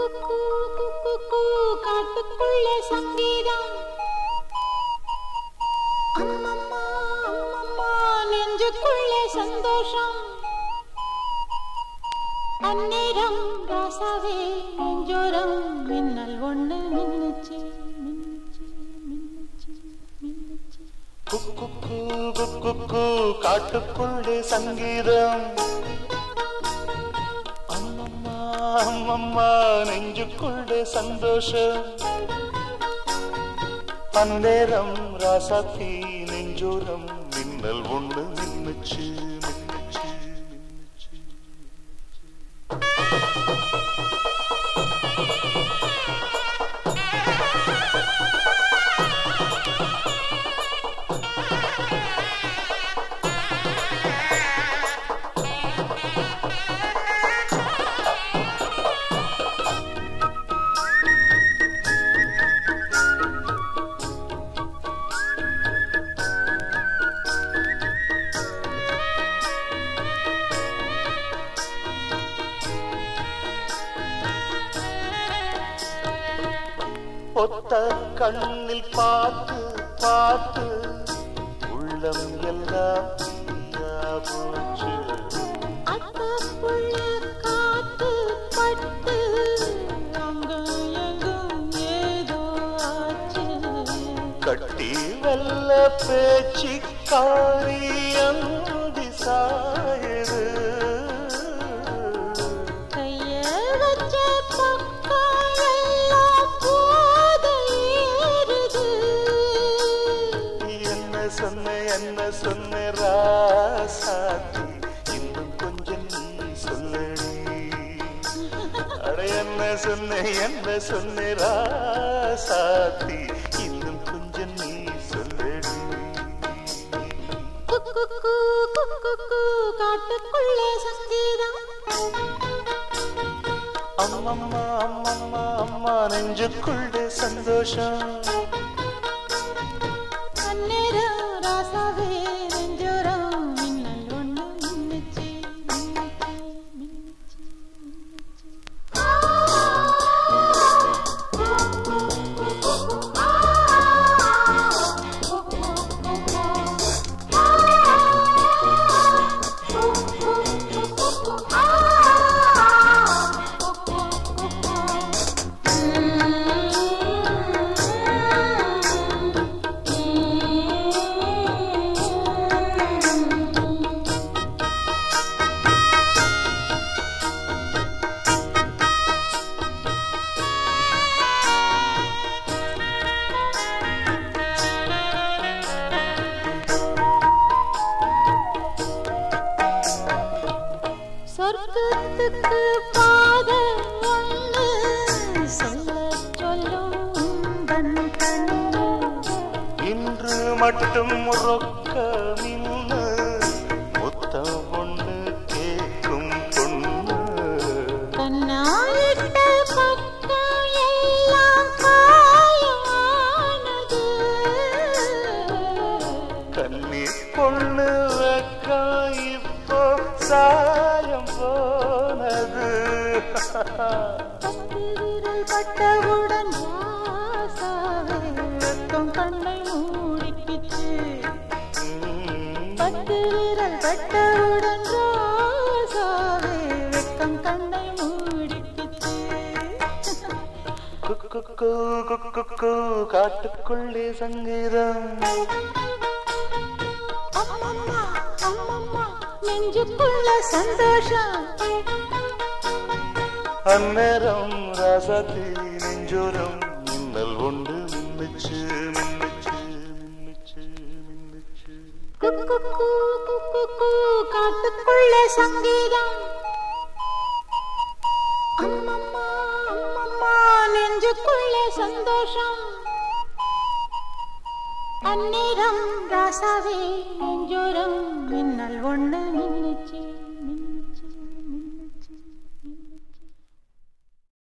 குக்கு குக்கு காட்டுக்குள்ளே சங்கீதம் அம்மம்மா அம்மம்மா நெஞ்சுக்குள்ளே சந்தோஷம் அந்நேரம் ராசாவே நெஞ்சோரம் மின்னல் ஒண்ணு மின்னுச்சு மின்னுச்சு மின்னுச்சு மின்னுச்சு குக்கு குக்கு காட்டுக்குள்ளே சங்கீதம் அம்மம்மா அம்மம்மா நெஞ்சுக்குள்ளே சந்தோஷம் அந்நேரம் ராசாத்தி நெஞ்சோரம் மின்னல் ஒண்ணு மின்னுச்சு மின்னுச்சு மின்னுச்சு ஒத்த கண்ணில் பார்த்து பார்த்து உள்ளம் எல்லாம் தீயா போச்சு அத்தப்புள்ள காத்து பட்டு அங்க எங்கும் ஏதோ ஆச்சு கட்டி வெல்ல பேச்சு காரி அந்தி சாயுது கைய வச்ச பக்கம் எல்லாம் போத ஏறுது என்ன சொன்ன என்ன சொன்ன ராசாத்தி இன்னும் கொஞ்சம் நீ சொல்லடி அட என்ன சொன்ன என்ன சொன்ன ராசாத்தி இன்னும் கொஞ்சம் நீ சொல்லடி குக்கு குக்கு காட்டுக்குள்ளே சங்கீதம் அம்மம்மா அம்மம்மா அம்மா நெஞ்சுக்குள்ளே சந்தோஷம் அந்நேரம் ராசாவே நெஞ்சோரம் மின்னல் ஒண்ணு மின்னுச்சு மின்னுச்சு மின்னுச்சு மின்னுச்சு சொர்க்கத்துக்கு பாத ஒண்ணு சொல்ல சொல்லும் உந்தன் கண்ணு இன்று மட்டும் ரொக்க நின்று முத்தம் ஒண்ணு கேட்கும் பொண்ணு கண்ணாயிட்ட பக்கம் எல்லாம் காயமானது கண்ணி பொண்ணு வெக்கா இப்போ சாயம் போனது பத்து விரல் பட்டவுடன் ராசாவே வெட்கம் கண்ணை மூடிக்கிச்சு பத்து விரல் பட்டவுடன் ராசாவே வெட்கம் கண்ணை மூடிக்கிச்சு குக்கு குக்கு காட்டுக்குள்ளே சங்கீதம் அம்மம்மா அம்மம்மா நெஞ்சுக்குள்ள சந்தோஷம் அந்நேரம் ராசாத்தி நெஞ்சோரம் மின்னல் ஒன்று மின்னுச்சு மின்னுச்சு மின்னுச்சு மின்னுச்சு குக்கு குக்கு காட்டுக்குள்ளே சங்கீதம் அம்மம்மா அம்மம்மா நெஞ்சுக்குள்ளே சந்தோஷம் அந்நேரம் ராசாவே நெஞ்சோரம் மின்னல் ஒண்ணு மின்னுச்சு